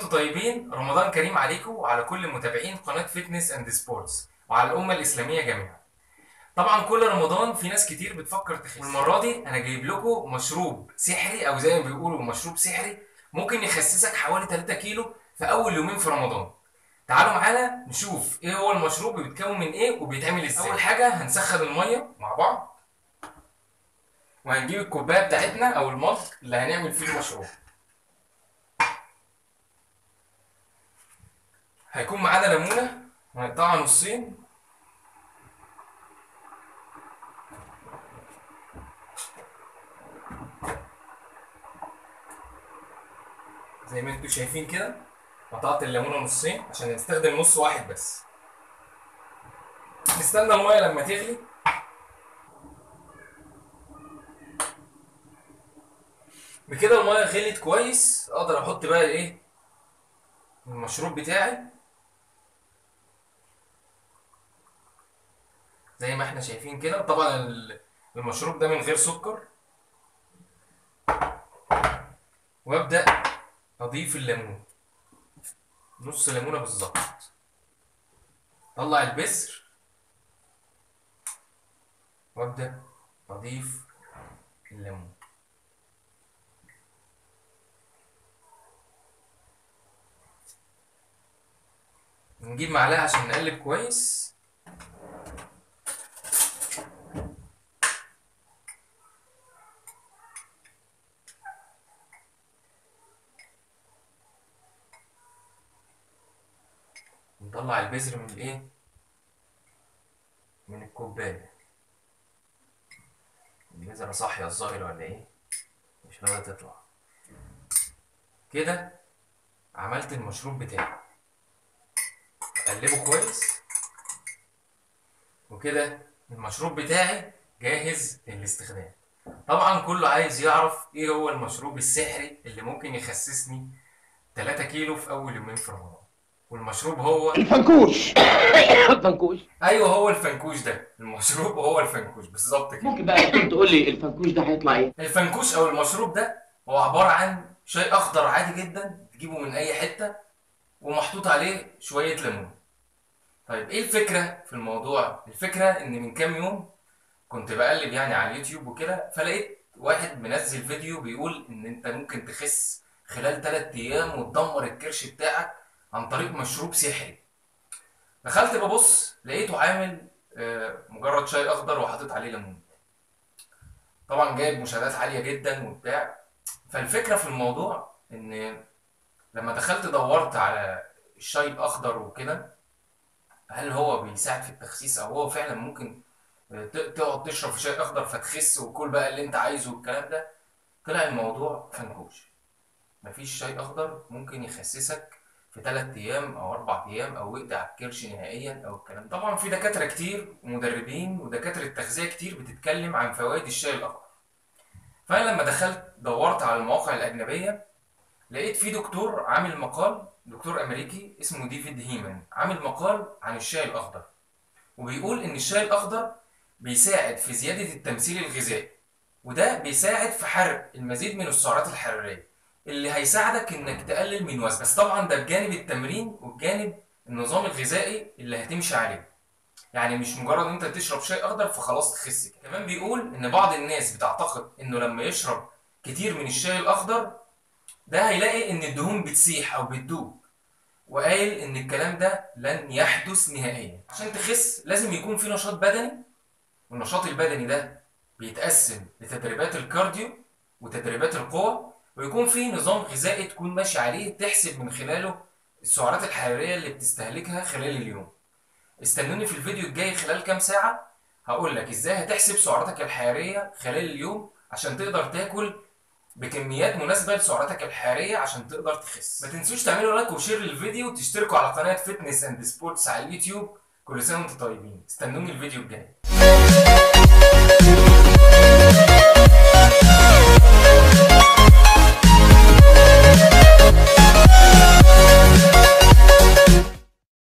وانتم طيبين رمضان كريم عليكم وعلى كل متابعين قناة فيتنس اند سبورتس وعلى الأمة الإسلامية جميعا طبعا كل رمضان في ناس كتير بتفكر تخس والمرة دي أنا جايب لكم مشروب سحري أو زي ما بيقولوا مشروب سحري ممكن يخسسك حوالي 3 كيلو في أول يومين في رمضان تعالوا معانا نشوف ايه هو المشروب وبيتكون من ايه وبيتعمل ازاي اول حاجه هنسخن الميه مع بعض وهنجيب الكوبايه بتاعتنا او المج اللي هنعمل فيه المشروب هيكون معانا ليمونه هنقطعها نصين زي ما انتم شايفين كده قطعت الليمونه نصين عشان نستخدم نص واحد بس نستنى الميه لما تغلي بكده الميه غليت كويس اقدر احط بقى ايه المشروب بتاعي زي ما احنا شايفين كده طبعا ال- المشروب ده من غير سكر وابدا اضيف الليمون نص ليمونه بالظبط طلع البذر وابدا اضيف الليمون نجيب معلقه عشان نقلب كويس نطلع البذر من الايه من الكوبايه البذرة صاحية الظاهر ولا ايه مش راضية تطلع كده عملت المشروب بتاعي اقلبه كويس وكده المشروب بتاعي جاهز للاستخدام طبعا كله عايز يعرف ايه هو المشروب السحري اللي ممكن يخسسني 3 كيلو في اول يومين في رمضان والمشروب هو الفنكوش الفنكوش ايوه هو الفنكوش ده المشروب هو الفنكوش بالظبط كده ممكن بقى كنت تقول لي الفنكوش ده هيطلع ايه؟ الفنكوش او المشروب ده هو عباره عن شاي اخضر عادي جدا تجيبه من اي حته ومحطوط عليه شويه ليمون طيب ايه الفكره في الموضوع الفكره ان من كام يوم كنت بقلب يعني على اليوتيوب وكده فلقيت واحد منزل فيديو بيقول ان انت ممكن تخس خلال 3 ايام وتدمر الكرش بتاعك عن طريق مشروب سحري دخلت ببص لقيته عامل آه، مجرد شاي اخضر وحاطط عليه ليمون طبعا جايب مشاهدات عاليه جدا وبتاع فالفكره في الموضوع ان لما دخلت دورت على الشاي الاخضر وكده هل هو بيساعد في التخسيس او هو فعلا ممكن ت- تقعد تشرب في شاي اخضر فتخس وكل بقى اللي انت عايزه والكلام ده طلع الموضوع فنكوش مفيش شاي اخضر ممكن يخسسك في ثلاث ايام او اربع ايام او يقضي على الكرش نهائيا او الكلام ده طبعا في دكاتره كتير ومدربين ودكاتره تغذيه كتير بتتكلم عن فوائد الشاي الاخضر فانا لما دخلت دورت على المواقع الاجنبيه لقيت في دكتور عامل مقال دكتور امريكي اسمه ديفيد هيمان عامل مقال عن الشاي الاخضر وبيقول ان الشاي الاخضر بيساعد في زياده التمثيل الغذائي وده بيساعد في حرق المزيد من السعرات الحراريه اللي هيساعدك انك تقلل من وزن بس طبعا ده بجانب التمرين وبجانب النظام الغذائي اللي هتمشي عليه يعني مش مجرد انت تشرب شاي اخضر فخلاص تخس كده. كمان بيقول ان بعض الناس بتعتقد انه لما يشرب كتير من الشاي الاخضر ده هيلاقي ان الدهون بتسيح او بتدوب وقايل ان الكلام ده لن يحدث نهائيا عشان تخس لازم يكون في نشاط بدني والنشاط البدني ده بيتقسم لتدريبات الكارديو وتدريبات القوة ويكون في نظام غذائي تكون ماشي عليه تحسب من خلاله السعرات الحرارية اللي بتستهلكها خلال اليوم استنوني في الفيديو الجاي خلال كام ساعة هقول لك ازاي هتحسب سعراتك الحرارية خلال اليوم عشان تقدر تاكل بكميات مناسبة لسعراتك الحرارية عشان تقدر تخس ما تنسوش تعملوا لايك وشير للفيديو وتشتركوا على قناة فيتنس اند سبورتس على اليوتيوب كل سنة وانتم طيبين استنوني الفيديو الجاي